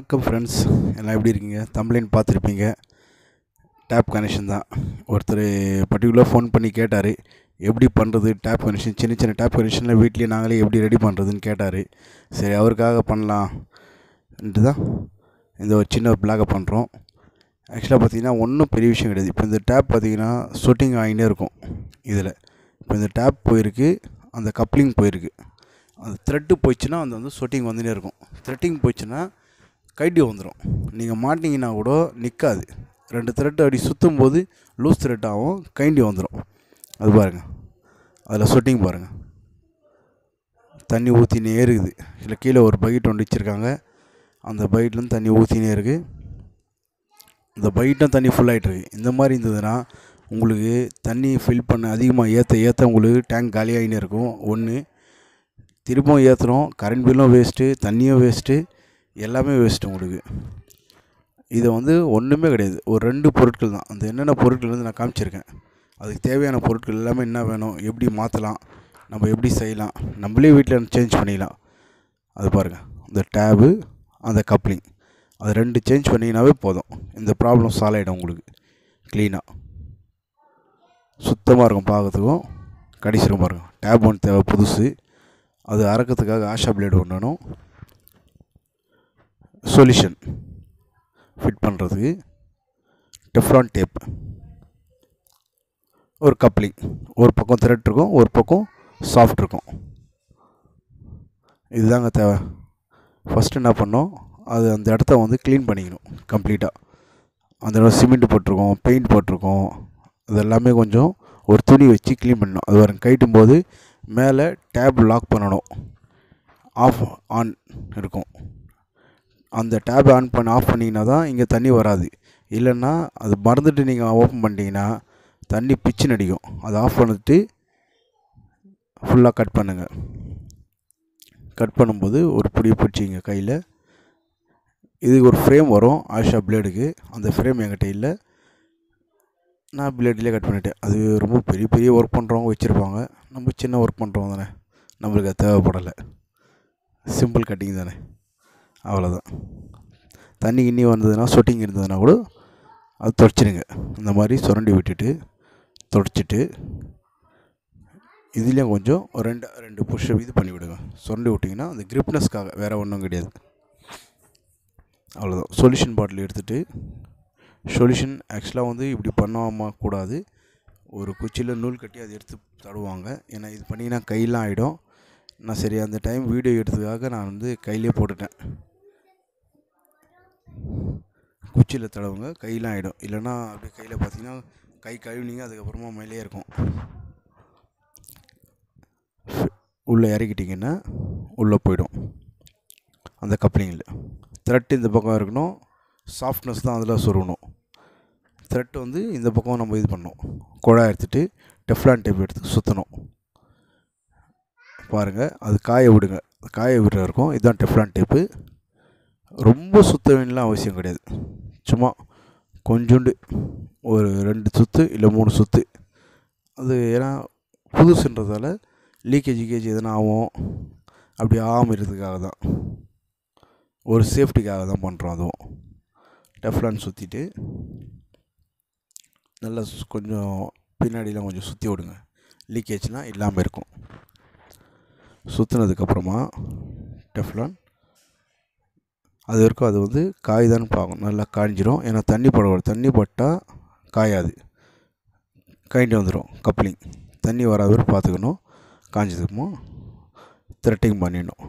வணக்கம் ஃப்ரெண்ட்ஸ் எல்லாம் எப்படி இருக்கீங்க தம்ப்ளைன் பார்த்துருப்பீங்க டேப் கனெக்ஷன் தான் ஒருத்தர் பர்டிகுலர் ஃபோன் பண்ணி கேட்டார் எப்படி பண்ணுறது டேப் கனெக்ஷன் சின்ன சின்ன டேப் கனெக்ஷனில் வீட்லேயே நாங்களே எப்படி ரெடி பண்ணுறதுன்னு கேட்டார் சரி அவருக்காக பண்ணலான்ட்டு தான் இந்த ஒரு சின்ன பிளாகை பண்ணுறோம் ஆக்சுவலாக பார்த்தீங்கன்னா ஒன்றும் பெரிய விஷயம் கிடையாது இப்போ இந்த டேப் பார்த்தீங்கன்னா சொட்டிங் ஆகினே இருக்கும் இதில் இப்போ இந்த டேப் போயிருக்கு அந்த கப்ளிங் போயிருக்கு அந்த த்ரெட்டு போயிடுச்சுன்னா அந்த வந்து சொட்டிங் வந்துனே இருக்கும் த்ரெட்டிங் போயிடுச்சுன்னா கைட்டி வந்துடும் நீங்கள் மாட்டிங்கன்னா கூட நிற்காது ரெண்டு த்ரெட்டு அப்படி சுற்றும் போது லூஸ் த்ரெட் ஆகும் கைண்டி வந்துடும் அது பாருங்கள் அதில் சொட்டிங் பாருங்கள் தண்ணி ஊற்றினே இருக்குது இல்லை கீழே ஒரு பக்கெட் ஒன்று வச்சுருக்காங்க அந்த பக்கெட்லேருந்து தண்ணி ஊற்றினே இருக்குது இந்த பக்கெட்டும் தண்ணி ஃபுல்லாகிட்டு இருக்கு இந்த மாதிரி இருந்ததுன்னா உங்களுக்கு தண்ணி ஃபில் பண்ண அதிகமாக ஏற்ற ஏற்ற உங்களுக்கு டேங்க் காலியாகினே இருக்கும் ஒன்று திரும்பவும் ஏற்றுறோம் கரண்ட் பில்லும் வேஸ்ட்டு தண்ணியும் வேஸ்ட்டு எல்லாமே வேஸ்ட்டு உங்களுக்கு இதை வந்து ஒன்றுமே கிடையாது ஒரு ரெண்டு பொருட்கள் தான் அந்த என்னென்ன பொருட்கள் வந்து நான் காமிச்சிருக்கேன் அதுக்கு தேவையான பொருட்கள் எல்லாமே என்ன வேணும் எப்படி மாற்றலாம் நம்ம எப்படி செய்யலாம் நம்மளே வீட்டில் சேஞ்ச் பண்ணிக்கலாம் அது பாருங்கள் இந்த டேபு அந்த கப்ளிங் அது ரெண்டு சேஞ்ச் பண்ணிங்கனாவே போதும் இந்த ப்ராப்ளம் சால்வ் ஆகிடும் உங்களுக்கு க்ளீனாக சுத்தமாக இருக்கும் பார்க்கறதுக்கும் கடிச்சிருக்கும் பாருங்கள் டேப் ஒன்று தேவை புதுசு அது அறக்கிறதுக்காக ஆஷா பிளேடு ஒன்று வேணும் சொல்யூஷன் ஃபிட் பண்ணுறதுக்கு டெஃப்ரான் டேப் ஒரு கப்ளிங் ஒரு பக்கம் த்ரெட் இருக்கும் ஒரு பக்கம் சாஃப்ட் இருக்கும் இதுதாங்க தேவை ஃபஸ்ட்டு என்ன பண்ணோம் அது அந்த இடத்த வந்து க்ளீன் பண்ணிக்கணும் கம்ப்ளீட்டாக அந்த இடம் சிமெண்ட் போட்டிருக்கோம் பெயிண்ட் போட்டிருக்கோம் அது எல்லாமே கொஞ்சம் ஒரு துணி வச்சு க்ளீன் பண்ணணும் அது வரும் கைட்டும் போது மேலே டேப் லாக் பண்ணணும் ஆஃப் ஆன் இருக்கும் அந்த டேப் ஆன் பண்ண ஆஃப் பண்ணிங்கன்னா தான் இங்கே தண்ணி வராது இல்லைன்னா அது மறந்துட்டு நீங்கள் ஓப்பன் பண்ணிட்டீங்கன்னா தண்ணி பிச்சு நடிக்கும் அதை ஆஃப் பண்ணிட்டு ஃபுல்லாக கட் பண்ணுங்கள் கட் பண்ணும்போது ஒரு பிடி பிடிச்சிங்க கையில் இதுக்கு ஒரு ஃப்ரேம் வரும் ஆஷா பிளேடுக்கு அந்த ஃப்ரேம் என்கிட்ட இல்லை நான் பிளேட்லேயே கட் பண்ணிட்டேன் அது ரொம்ப பெரிய பெரிய ஒர்க் பண்ணுறவங்க வச்சுருப்பாங்க நம்ம சின்ன ஒர்க் பண்ணுறவங்க தானே நம்மளுக்கு அது தேவைப்படலை சிம்பிள் கட்டிங் தானே அவ்வளோதான் தண்ணி கிண்ணி வந்ததுன்னா சொட்டிங் இருந்ததுன்னா கூட அது தொடச்சிடுங்க இந்த மாதிரி சுரண்டி விட்டுட்டு தொடச்சிட்டு இதுலேயும் கொஞ்சம் ஒரு ரெண்டு ரெண்டு புஷ் இது பண்ணி விடுங்க சுரண்டி விட்டிங்கன்னா அந்த கிரிப்னஸ்க்காக வேறு ஒன்றும் கிடையாது அவ்வளோதான் சொல்யூஷன் பாட்டில் எடுத்துகிட்டு சொல்யூஷன் ஆக்சுவலாக வந்து இப்படி பண்ணாமல் கூடாது ஒரு குச்சியில் நூல் கட்டி அதை எடுத்து தடுவாங்க ஏன்னா இது பண்ணிங்கன்னா கையெல்லாம் ஆகிடும் நான் சரி அந்த டைம் வீடியோ எடுத்ததுக்காக நான் வந்து கையிலே போட்டுட்டேன் குச்சியில் தடவுங்க கையெல்லாம் ஆகிடும் இல்லைன்னா அப்படியே கையில் பார்த்தீங்கன்னா கை கழுவினீங்க அதுக்கப்புறமா மேலேயே இருக்கும் உள்ளே இறக்கிட்டிங்கன்னா உள்ளே போயிடும் அந்த கப்ளிங்கில் த்ரெட் இந்த பக்கம் இருக்கணும் சாஃப்ட்னஸ் தான் அதில் சொருகணும் த்ரெட் வந்து இந்த பக்கம் நம்ம இது பண்ணணும் குழாய் எடுத்துகிட்டு டெஃப்லான் டேப் எடுத்து சுற்றணும் பாருங்கள் அது காய விடுங்க காய விடுற இருக்கும் இதுதான் டெஃப்லான் டேப்பு ரொம்ப சுத்த வேணும்லாம் அவசியம் கிடையாது சும்மா கொஞ்சோண்டு ஒரு ரெண்டு சுற்று இல்லை மூணு சுற்று அது ஏன்னா புதுசுன்றதால லீக்கேஜ் கீக்கேஜ் எதனா ஆகும் அப்படி ஆகாமல் இருக்கிறதுக்காக தான் ஒரு சேஃப்டிக்காக தான் பண்ணுறோம் அதுவும் டெஃப்லான் சுற்றிட்டு நல்லா கொஞ்சம் பின்னாடிலாம் கொஞ்சம் சுற்றி விடுங்க லீக்கேஜ்லாம் இல்லாமல் இருக்கும் சுற்றுனதுக்கப்புறமா டெஃப்லான் அது வரைக்கும் அது வந்து காய்தான்னு பார்க்கணும் நல்லா காய்ஞ்சிரும் ஏன்னா தண்ணி பட தண்ணி பட்டால் காயாது காய்ஞ்சி வந்துடும் கப்ளிங் தண்ணி வராத வரை பார்த்துக்கணும் காய்ஞ்சதுக்குமோ த்ரெட்டிங் பண்ணிடணும்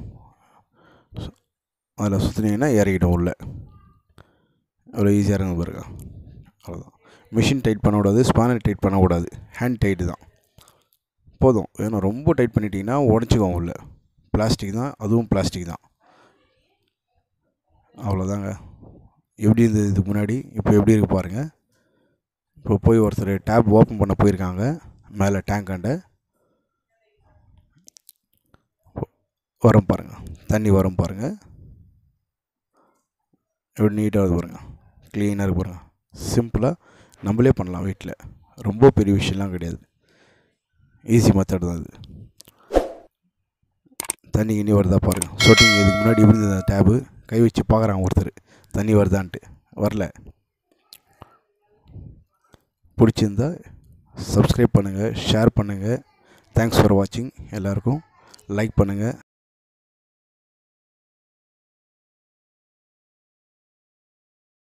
அதில் சுற்றினீங்கன்னா இறங்கிடும் உள்ளே அவ்வளோ ஈஸியாக இறங்க பாருங்க அவ்வளோதான் மிஷின் டைட் பண்ணக்கூடாது ஸ்பானர் டைட் பண்ணக்கூடாது ஹேண்ட் டைட்டு தான் போதும் ஏன்னா ரொம்ப டைட் பண்ணிட்டீங்கன்னா உடச்சிக்கும் உள்ள பிளாஸ்டிக் தான் அதுவும் பிளாஸ்டிக் தான் அவ்வளோதாங்க எப்படி இருந்தது இதுக்கு முன்னாடி இப்போ எப்படி இருக்கு பாருங்கள் இப்போ போய் ஒருத்தர் டேப் ஓப்பன் பண்ண போயிருக்காங்க மேலே டேங்காண்ட வரும் பாருங்கள் தண்ணி வரும் பாருங்கள் எப்படி நீட்டாக வருது பாருங்கள் க்ளீனாக இருக்கு பாருங்கள் சிம்பிளாக நம்மளே பண்ணலாம் வீட்டில் ரொம்ப பெரிய விஷயம்லாம் கிடையாது ஈஸி மெத்தட் தான் இது தண்ணி கிண்ணி வருதா பாருங்கள் சொட்டிங் இதுக்கு முன்னாடி இருந்தது டேபு கை வச்சு பார்க்குறாங்க ஒருத்தர் தண்ணி வருதான்ட்டு வரல பிடிச்சிருந்தா சப்ஸ்கிரைப் பண்ணுங்கள் ஷேர் பண்ணுங்கள் தேங்க்ஸ் ஃபார் வாட்சிங் எல்லாருக்கும் லைக் பண்ணுங்கள்